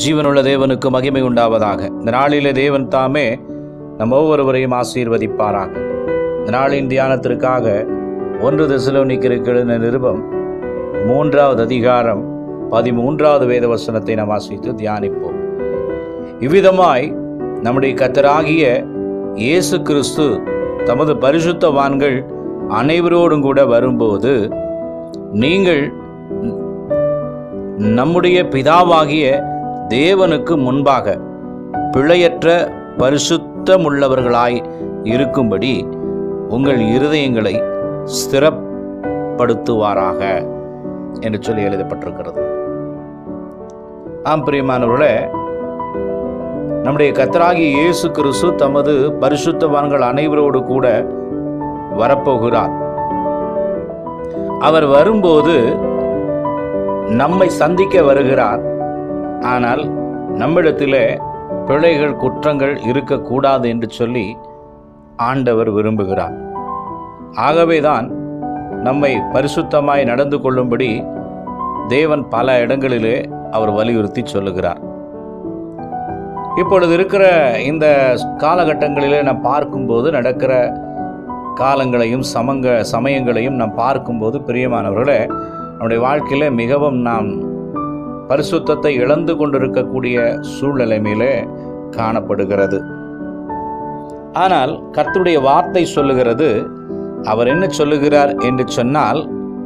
ஜீவனுள்ள தேவனுக்கு மகிமை உண்டாவதாக இந்த நாளிலே தேவன் தாமே நம் ஒவ்வொருவரையும் ஆசீர்வதிப்பாராக இந்த நாளின் தியானத்திற்காக ஒன்று தெசலோனிக்கருக்கு எழுதின நிருபம் மூன்றாவது அதிகாரம் பதிமூன்றாவது வேத வசனத்தை நாம் வாசித்து தியானிப்போம் இவ்விதமாய் நம்முடைய கத்தராகிய இயேசு கிறிஸ்து தமது பரிசுத்தவான்கள் அனைவரோடும் கூட வரும்போது நீங்கள் நம்முடைய பிதாவாகிய தேவனுக்கு முன்பாக பிழையற்ற பரிசுத்தமுள்ளவர்களாய் இருக்கும்படி உங்கள் இருதயங்களை ஸ்திரப்படுத்துவாராக என்று சொல்லி எழுதப்பட்டிருக்கிறது ஆம் பிரியமானவர்களே நம்முடைய கத்தராகிய இயேசு கிறிஸ்து தமது பரிசுத்தவான்கள் அனைவரோடு கூட வரப்போகிறார் அவர் வரும்போது நம்மை சந்திக்க வருகிறார் ஆனால் நம்மிடத்திலே பிழைகள் குற்றங்கள் இருக்கக்கூடாது என்று சொல்லி ஆண்டவர் விரும்புகிறார் ஆகவேதான் நம்மை பரிசுத்தமாய் நடந்து கொள்ளும்படி தேவன் பல இடங்களிலே அவர் வலியுறுத்தி சொல்லுகிறார் இப்பொழுது இருக்கிற இந்த காலகட்டங்களிலே நாம் பார்க்கும்போது நடக்கிற காலங்களையும் சமங்க சமயங்களையும் நாம் பார்க்கும்போது பிரியமானவர்களே நம்முடைய வாழ்க்கையில் மிகவும் நாம் பரிசுத்தத்தை இழந்து கொண்டிருக்கக்கூடிய சூழ்நிலைமையிலே காணப்படுகிறது ஆனால் கர்த்தருடைய வார்த்தை சொல்லுகிறது அவர் என்ன சொல்லுகிறார் என்று சொன்னால்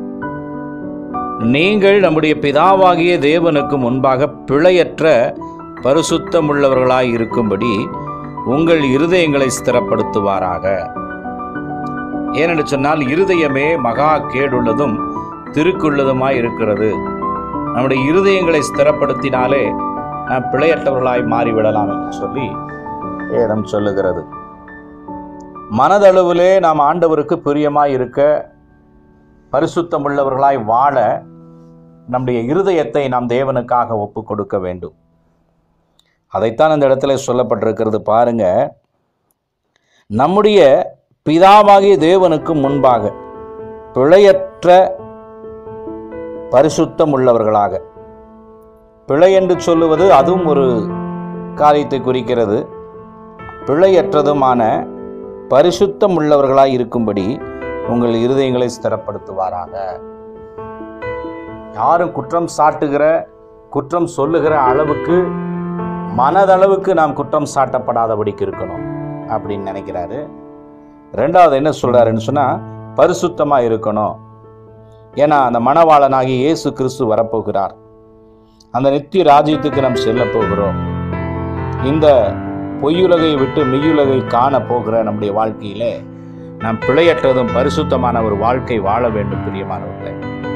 நீங்கள் நம்முடைய பிதாவாகிய தேவனுக்கு முன்பாக பிழையற்ற பரிசுத்தமுள்ளவர்களாய் இருக்கும்படி உங்கள் இருதயங்களை ஸ்திரப்படுத்துவாராக ஏனென்று சொன்னால் இருதயமே மகா கேடுள்ளதும் திருக்குள்ளதுமாய் இருக்கிறது நம்முடைய இருதயங்களை ஸ்திரப்படுத்தினாலே நாம் பிழையற்றவர்களாய் மாறிவிடலாம் என்று சொல்லி வேதம் சொல்லுகிறது மனதளவிலே நாம் ஆண்டவருக்கு பிரியமாய் இருக்க பரிசுத்தமுள்ளவர்களாய் வாழ நம்முடைய இருதயத்தை நாம் தேவனுக்காக ஒப்பு கொடுக்க வேண்டும் அதைத்தான் இந்த இடத்துல சொல்லப்பட்டிருக்கிறது பாருங்க நம்முடைய பிதாவாகிய தேவனுக்கு முன்பாக பிழையற்ற பரிசுத்தம் உள்ளவர்களாக பிழை என்று சொல்லுவது அதுவும் ஒரு காரியத்தை குறிக்கிறது பிழையற்றதுமான பரிசுத்தம் உள்ளவர்களாய் இருக்கும்படி உங்கள் இருதயங்களை ஸ்திரப்படுத்துவாராக யாரும் குற்றம் சாட்டுகிற குற்றம் சொல்லுகிற அளவுக்கு மனதளவுக்கு நாம் குற்றம் சாட்டப்படாதபடிக்கு இருக்கணும் அப்படின்னு நினைக்கிறாரு ரெண்டாவது என்ன சொல்றாருன்னு சொன்னா பரிசுத்தமா இருக்கணும் ஏன்னா அந்த மணவாளனாகி இயேசு கிறிஸ்து வரப்போகிறார் அந்த நித்திய ராஜ்யத்துக்கு நாம் செல்ல போகிறோம் இந்த பொய்யுலகை விட்டு மெய்யுலகை காண போகிற நம்முடைய வாழ்க்கையிலே நாம் பிழையற்றதும் பரிசுத்தமான ஒரு வாழ்க்கை வாழ வேண்டும் பிரியமானவர்களே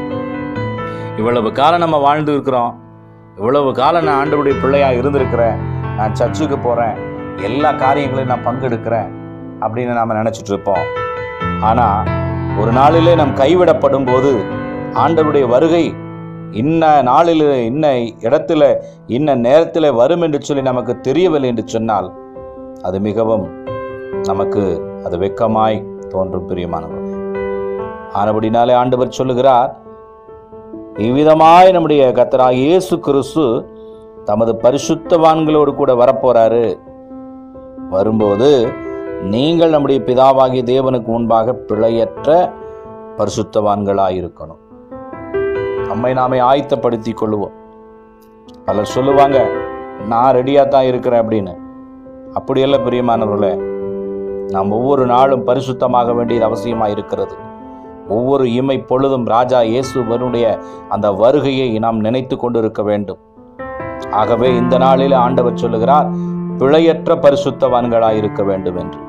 இவ்வளவு காலம் நம்ம வாழ்ந்து இருக்கிறோம் இவ்வளவு காலம் நான் ஆண்டவருடைய பிள்ளையா இருந்திருக்கிறேன் நான் சர்ச்சுக்கு போறேன் எல்லா காரியங்களையும் நான் பங்கெடுக்கிறேன் அப்படின்னு நாம நினைச்சிட்டு இருப்போம் ஆனா ஒரு நாளிலே நாம் கைவிடப்படும் போது ஆண்டவருடைய வருகை இன்ன நாளில் இன்ன இடத்துல இன்ன நேரத்தில் வரும் என்று சொல்லி நமக்கு தெரியவில்லை என்று சொன்னால் அது மிகவும் நமக்கு அது வெக்கமாய் தோன்றும் பிரியமானவர்களே ஆனபடினாலே ஆண்டவர் சொல்லுகிறார் இவ்விதமாய் நம்முடைய கத்தராக இயேசு கிறிஸ்து தமது பரிசுத்தவான்களோடு கூட வரப்போறாரு வரும்போது நீங்கள் நம்முடைய பிதாவாகிய தேவனுக்கு முன்பாக பிழையற்ற பரிசுத்தவான்களாய் இருக்கணும் நம்மை நாமே ஆயத்தப்படுத்திக் கொள்ளுவோம் பலர் சொல்லுவாங்க நான் ரெடியாக தான் இருக்கிறேன் அப்படின்னு அப்படியெல்லாம் பிரியமானவர்களே நாம் ஒவ்வொரு நாளும் பரிசுத்தமாக வேண்டியது அவசியமாக இருக்கிறது ஒவ்வொரு இமை பொழுதும் ராஜா இயேசுவனுடைய அந்த வருகையை நாம் நினைத்து கொண்டிருக்க வேண்டும் ஆகவே இந்த நாளில் ஆண்டவர் சொல்லுகிறார் பிழையற்ற பரிசுத்தவான்களாய் இருக்க வேண்டும் என்று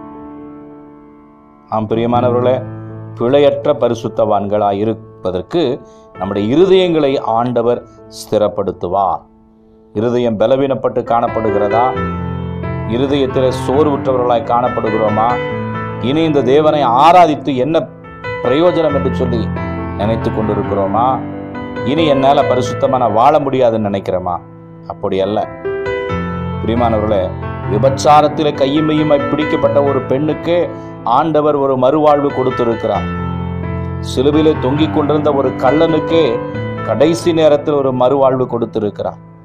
ஆம் பிரியமானவர்களே பிழையற்ற பரிசுத்தவான்களாய் இருப்பதற்கு நம்முடைய இருதயங்களை ஆண்டவர் ஸ்திரப்படுத்துவார் இருதயம் பலவீனப்பட்டு காணப்படுகிறதா இருதயத்தில் சோர்வுற்றவர்களாய் காணப்படுகிறோமா இனி இந்த தேவனை ஆராதித்து என்ன பிரயோஜனம் என்று சொல்லி நினைத்து கொண்டிருக்கிறோமா இனி என்னால் பரிசுத்தமான வாழ முடியாதுன்னு நினைக்கிறோமா அப்படி அல்ல பிரியமானவர்களே விபச்சாரத்தில் கையுமையுமாய் பிடிக்கப்பட்ட ஒரு பெண்ணுக்கே ஆண்டவர் ஒரு மறுவாழ்வு கொடுத்திருக்கிறார் சிலுவிலே தொங்கிக் கொண்டிருந்த ஒரு கள்ளனுக்கே கடைசி நேரத்தில் ஒரு மறுவாழ்வு கொடுத்திருக்கிறார்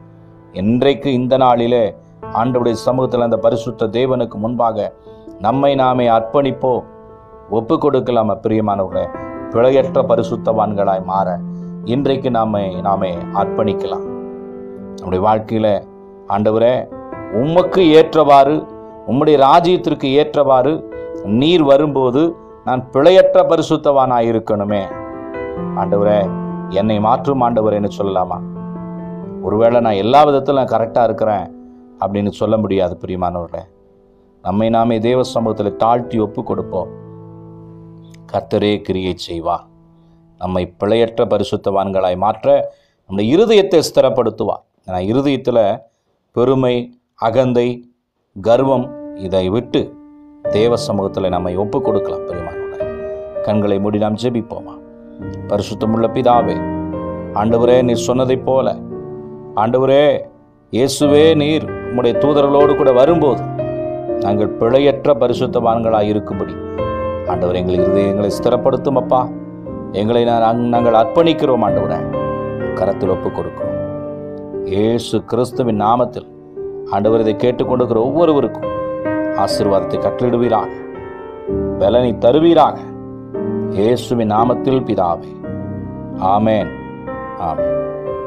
இன்றைக்கு இந்த நாளிலே ஆண்டவருடைய சமூகத்தில் அந்த பரிசுத்த தேவனுக்கு முன்பாக நம்மை நாமே அர்ப்பணிப்போம் ஒப்பு கொடுக்கலாம் பிரியமானவர்களே பிழையற்ற பரிசுத்தவான்களாய் மாற இன்றைக்கு நாமை நாமே அர்ப்பணிக்கலாம் நம்முடைய வாழ்க்கையில் ஆண்டவரே உமக்கு ஏற்றவாறு உம்முடைய ராஜ்யத்திற்கு ஏற்றவாறு நீர் வரும்போது நான் பிழையற்ற பரிசுத்தவானாய் இருக்கணுமே ஆண்டவரே என்னை மாற்றும் ஆண்டவரேன்னு சொல்லலாமா ஒருவேளை நான் எல்லா விதத்திலும் நான் கரெக்டாக இருக்கிறேன் அப்படின்னு சொல்ல முடியாது பிரியமானவர்களே நம்மை நாமே தேவ சமூகத்தில் தாழ்த்தி ஒப்பு கொடுப்போம் கர்த்தரே கிரியை செய்வார் நம்மை பிழையற்ற பரிசுத்தவான்களாய் மாற்ற நம்முடைய இருதயத்தை ஸ்திரப்படுத்துவார் ஏன்னா இருதயத்தில் பெருமை அகந்தை கர்வம் இதை விட்டு தேவ சமூகத்தில் நம்மை ஒப்பு கொடுக்கலாம் பெருமானோட கண்களை மூடி நாம் ஜெபிப்போமா பரிசுத்தமுள்ள பிதாவே ஆண்டவரே நீர் சொன்னதைப் போல ஆண்டவரே இயேசுவே நீர் உம்முடைய தூதர்களோடு கூட வரும்போது நாங்கள் பிழையற்ற பரிசுத்தவான்களாய் இருக்கும்படி ஆண்டவர் எங்கள் இருதயங்களை ஸ்திரப்படுத்தும் அப்பா எங்களை நான் நாங்கள் அர்ப்பணிக்கிறோம் ஆண்டவரே கரத்தில் ஒப்பு கொடுக்கிறோம் இயேசு கிறிஸ்துவின் நாமத்தில் ஆண்டவர் இதை கேட்டுக்கொண்டிருக்கிற ஒவ்வொருவருக்கும் ஆசீர்வாதத்தை கட்டளிடுவீராக பலனை தருவீராக இயேசுவின் நாமத்தில் பிதாவே ஆமேன் ஆமேன்